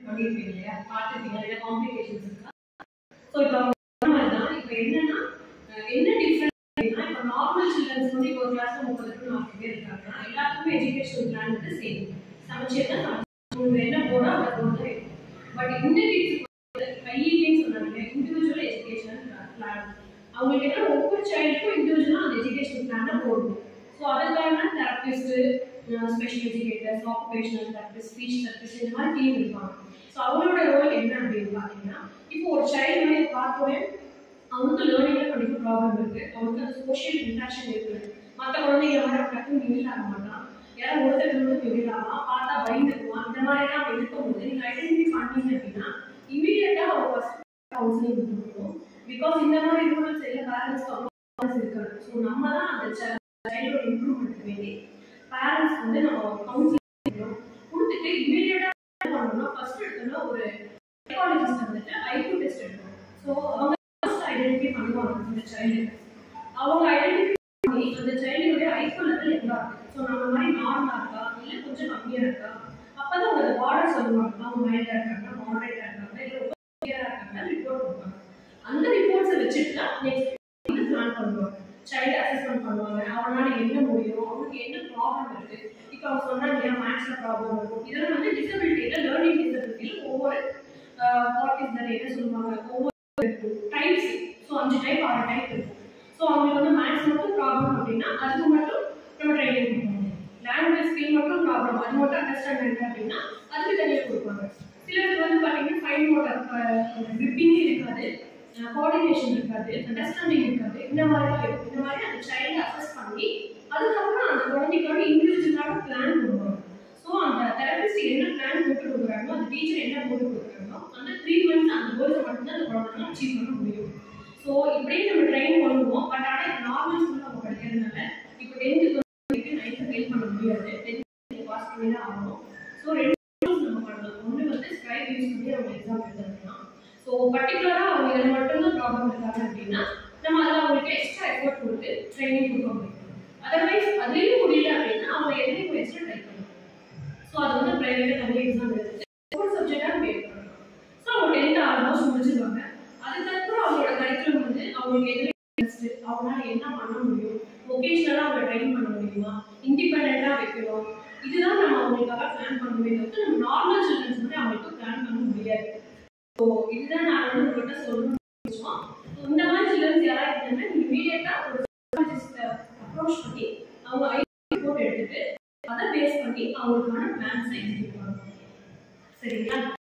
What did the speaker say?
பண்ணியிருப்பீங்க இல்லையா பார்த்துருப்பீங்க நிறைய காம்ப்ளிகேஷன்ஸ் இருக்கா ஸோ இப்போ அவங்க சொன்ன மாதிரி தான் இப்போ என்னன்னா அஹ் என்ன டிஃப்ரெண்ட் அப்படின்னா இப்போ நார்மல் சில்ட்ரன்ஸ் வந்து இப்போ ஒரு கிளாஸ்ல முப்பது டு நாற்பது பேர் இருக்காங்கன்னா எல்லாத்துக்குமே எஜுகேஷன் பிளான் வந்து சேம் சமைச்சது தான் உங்களுக்கு என்ன போடோ அதை போட்டு இருக்கும் பட் இந்த கிட்ஸ் கையிலேன்னு சொன்னாங்க இண்டிவிஜுவல் எஜுகேஷன் பிளான் அவங்களுக்கு என்ன ஒவ்வொரு சைல்டுக்கும் இண்டிவிஜுவலாக அந்த எஜுகேஷன் பிளானை போடணும் ஸோ அதுக்கான therapist special educators occupational therapist speech therapist இந்த மாதிரி டீம் இருப்பாங்க ஸோ அவங்களோட ரோல் என்ன அப்படின்னு பார்த்தீங்கன்னா இப்போ ஒரு சைல்டு வந்து பார்த்தோன்னே அவனுக்கு லேர்னிங்ல கண்டிப்பாக ப்ராப்ளம் இருக்கு அவனுக்கு அந்த சோஷியல் இன்ட்ராக்ஷன் இருக்கு மற்ற குழந்தைங்க மாதிரி டக்குன்னு மிங்கில் ஆக மாட்டான் யாரும் ஒருத்தர் வந்து மிங்கில் ஆகலாம் பார்த்தா பயந்துக்குவான் இந்த மாதிரிலாம் அவன் இருக்கும்போது நீங்கள் ஐடென்டிஃபை பண்ணீங்க அப்படின்னா இமீடியட்டாக அவன் ஃபர்ஸ்ட் கவுன்சிலிங் கொடுக்கணும் பிகாஸ் இந்த மாதிரி ரூரல் சைடில் பேரண்ட்ஸ்க்கு அவ்வளோ இருக்காது ஸோ நம்ம தான் அந்த சைல்டோட இம்ப்ரூவ்மெண்ட் வேண்டி பேரண்ட்ஸ் வந்து நம்ம கவுன்சிலிங் கொடுத்துட்டு இமீடியட்டாக என்ன பண்ணணும்னா ஃபர்ஸ்ட் எடுத்தோம்னா ஒரு சைக்காலஜிஸ்ட் வந்துட்டு ஐக்யூ டெஸ்ட் எடுக்கணும் ஸோ அவங்க ஃபர்ஸ்ட் ஐடென்டிஃபை பண்ணுவாங்க இந்த சைல்டு அவங்க ஐடென்டிஃபை பண்ணி அந்த சைல்டுடைய ஐக்யூ லெவல் எவ்வளோ இருக்கு ஸோ நம்ம மாதிரி நார்மலாக இருக்கா இல்லை கொஞ்சம் கம்மியாக இருக்கா அப்போ தான் அவங்க பார்டர் சொல்லுவாங்க அவங்க மைல்டாக இருக்காங்க மாடரேட்டாக இருக்காங்க இல்லை ரொம்ப கிளியராக இருக்காங்க ரிப்போர்ட் கொடுப்பாங்க அந்த ரிப்போர்ட்ஸை வச்சுட்டு தான் நெக்ஸ்ட் வந்து பிளான் பண்ணுவாங்க சைல்டு அசஸ்மெண்ட் பண்ணுவாங்க அவனால என்ன முடியும் அவனுக்கு என்ன ப்ராப்ளம் இருக்கு இப்போ அவங்க சொன்னாங்க இல்லையா மேக்ஸ்ல ப்ராப்ளம் இருக்கும் இதெல்லாம் வந்து டிசபிலிட்டியில லேர்னிங் டிசபிலிட்டியில் ஒவ்வொரு பார்ட்டிஸ் தானே என்ன சொல்லுவாங்க ஒவ்வொரு டைப்ஸ் ஸோ அஞ்சு டைப் ஆறு டைப் இருக்கும் ஸோ அவங்களுக்கு வந்து மேக்ஸ் மட்டும் ப்ராப்ளம் அப்படின்னா அதுக்கு மட்டும் நம்ம ட்ரைனிங் கொடுப்பாங்க லாங்குவேஜ் ஸ்கில் மட்டும் ப்ராப்ளம் அது மட்டும் அண்டர்ஸ்டாண்ட் அப்படின்னா அதுக்கு தனியாக கொடுப்பாங்க சிலருக்கு வந்து பார்த்தீங்கன்னா ஃபைன் மோட்டர் கிரிப்பிங்கே இருக்காது கோஆர்டினேஷன் இருக்காது அண்டர்ஸ்டாண்டிங் இருக்காது இந்த மாதிரிலாம் இருக்கும் இந்த மாதிரி அந்த சைல்டு அசஸ் பண்ணி அதுக்கப்புறம் அந்த குழந்தைக்கான இண்டிவிஜுவலான பிளான் கொடுப்பாங்க ஸோ அந்த தெரபிஸ்ட் என்ன பிளான் போட்டு கொடுக்குறாங்களோ அந்த டீச்சர் என்ன போட்டு கொடுக்குறாங்களோ அந்த த்ரீ மந்த்ஸ் அந்த கோல்ஸை மட்டும்தான் அந்த குழந்தைங்க அச்சீவ் பண்ண முடியும் ஸோ இப்படியே நம்ம ட்ரெயின் பண்ணுவோம் பட் ஆனால் நார்மல் ஸ்கூல் நம்ம படிக்கிறதுனால இப்போ டென்த்து டுவெல்த்து நைன்த்து ஃபெயில் பண்ண முடியாது டென்த்து பாஸ் பண்ணி தான் ஆகணும் ஸோ ரெண்டு course நம்ம பண்ணலாம் ஒன்று வந்து ஸ்கைப் யூஸ் பண்ணி அவங்க எக்ஸாம் எழுதலாம் ஸோ பர்டிகுலராக அவங்க இதில் மட்டும்தான் ப்ராப்ளம் இருக்காங்க அப்படின்னா நம்ம அதில் அவங்களுக்கு எக்ஸ்ட்ரா எஃபோர்ட் கொடுத்து ட்ரைனிங் கொடுக்க முடியும் அதர்வைஸ் அதுலேயும் முடியல அப்படின்னா அவங்க எதுலையும் எக்ஸ்ட்ரா ட்ரை பண்ணலாம் ஸோ அது வந்து ப்ரைவேட்டாக நிறைய எக்ஸாம் எழுதுது ஒவ்வொரு சப்ஜெக்டாக பே பண்ணலாம் ஸோ அவங்க டென்த் ஆல்மோஸ்ட் முடிச்சிருவாங்க அதுக்கப்புறம் அவங்களோட கரிக்குலம் வந்து அவங்களுக்கு எதுல இன்ட்ரெஸ்ட் அவங்களால என்ன பண்ண முடியும் ஒகேஷனலாக அவங்களை ட்ரைன் பண்ண முடியுமா இண்டிபெண்ட்டாக வைக்கணும் இதுதான் நம்ம அவங்களுக்காக பிளான் பண்ணுமே தவிர்த்து நம்ம நார்மல் சில்ட்ரன்ஸ் வந்து அவங்களுக்கு பிளான் பண்ண முடியாது ஸோ இதுதான் நான் வந்து உங்கள்கிட்ட சொல்லணும்னு நினைச்சோம் ஸோ இந்த மாதிரி சில்ட்ரன்ஸ் யாராவது இருந்தாங்கன்னா நீங்கள் இமீடியட்டாக ஒரு சைக்காலஜிஸ்ட்டை அப்ரோச் பண்ணி அவங்க ஐ ரிப்போர்ட் எடுத்துட்டு அதை பேஸ் பண்ணி அவங்களுக்கான பிளான்ஸை எக்ஸிக்யூட் பண்ணணும் சரிங்களா